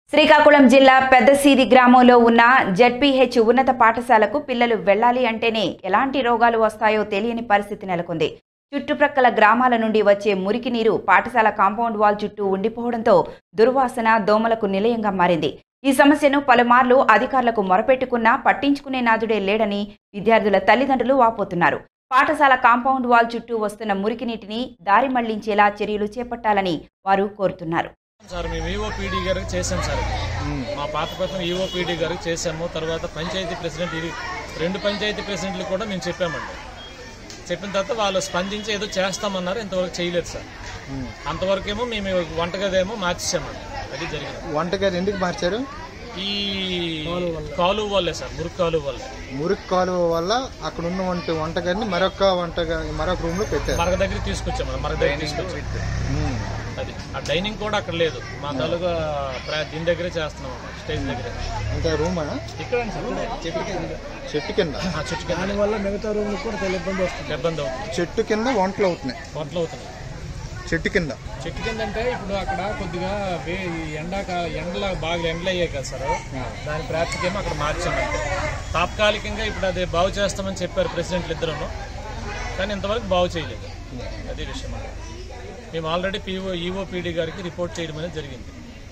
శ్రీకాకుళం జిల్లా పెద్దసీది గ్రామంలో ఉన్న జెడ్పీహెచ్ ఉన్నత పాఠశాలకు పిల్లలు వెళ్ళాలి అంటేనే ఎలాంటి రోగాలు వస్తాయో తెలియని పరిస్థితి నెలకొంది చుట్టుప్రక్కల గ్రామాల నుండి వచ్చే మురికి నీరు పాఠశాల కాంపౌండ్ వాల్ చుట్టూ ఉండిపోవడంతో దుర్వాసన దోమలకు నిలయంగా మారింది ఈ సమస్యను పలుమార్లు అధికారులకు మొరపెట్టుకున్నా పట్టించుకునే నాదుడే లేడని విద్యార్థుల తల్లిదండ్రులు వాపోతున్నారు పాఠశాల కాంపౌండ్ వాల్ చుట్టూ వస్తున్న మురికి నీటిని దారి మళ్లించేలా చర్యలు చేపట్టాలని వారు కోరుతున్నారు సార్ మేము ఈఓపీడీ గారికి చేసాం సార్ మా పాత పత్రం ఈఓపీడీ గారికి చేసాము తర్వాత పంచాయతీ ప్రెసిడెంట్ ఇది రెండు పంచాయతీ ప్రెసిడెంట్లు కూడా మేము చెప్పామండి చెప్పిన తర్వాత వాళ్ళు స్పందించి ఏదో చేస్తామన్నారు ఇంతవరకు చేయలేదు సార్ అంతవరకేమో మేము వంటగది ఏమో మార్చేసామండి అది జరిగింది వంటగది ఎందుకు మార్చారు ఈ కాలువ వల్లే సార్ మురుగు కాలువ వల్లే మురికి కాలువ వల్ల అక్కడ ఉన్న వంట వంటగదిని మరొక వంటగది మరొక రూమ్ లో పెట్టారు మరగ దగ్గర తీసుకొచ్చాము మరగ దగ్గర తీసుకొచ్చాము ఉమ్. అది ఆ డైనింగ్ కూడా అక్కడ లేదు మా తాలూకా ప్రా- దీని దగ్గరే చేస్తున్నాం అన్నమాట, స్టేజ్ దగ్గరే అంటే రూమా ఇక్కడ చెట్టు కింద చెట్టు కింద ఆ, చెట్టు కింద దానివల్ల మిగతా రూమ్లు కూడా చాలా ఇబ్బంది వస్తుంది ఇబ్బంది అవుతుంది చెట్టు కింద వంటలు అవుతున్నాయి వంటలు అవుతున్నాయి చెట్టు కింద చెట్టు కింద అంటే ఇప్పుడు అక్కడ కొద్దిగా వే ఈ ఎండాక ఎండల బాగా ఎండలు అయ్యాయి కదా సార్ దాని ప్రాప్తికేమో అక్కడ మార్చామంటే తాత్కాలికంగా ఇప్పుడు అది బాగు చేస్తామని చెప్పారు ప్రెసిడెంట్లు ఇద్దరును కానీ ఇంతవరకు బాగు చేయలేదు అదే విషయం అన్నమాట. మేము ఆల్రెడీ పీఓ ఈఓపీడీ గారికి రిపోర్ట్ చేయడం అనేది జరిగింది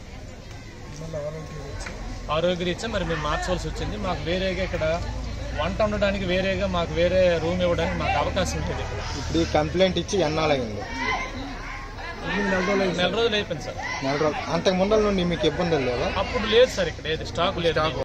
ఆరోగ్యరీత్యా మరి మేము మార్చవలసి వచ్చింది మాకు వేరేగా ఇక్కడ వంట ఉండడానికి వేరేగా మాకు వేరే రూమ్ ఇవ్వడానికి మాకు అవకాశం ఉంటుంది ఇక్కడ ఇప్పుడు ఈ కంప్లైంట్ ఇచ్చి ఎన్నాలైంది నెల రోజులు అయిపోయింది సార్ నెల రోజులు అంతకు ముందర నుండి మీకు ఇబ్బందులు లేవా అప్పుడు లేదు సార్ ఇక్కడ ఏది స్టాక్ లేదు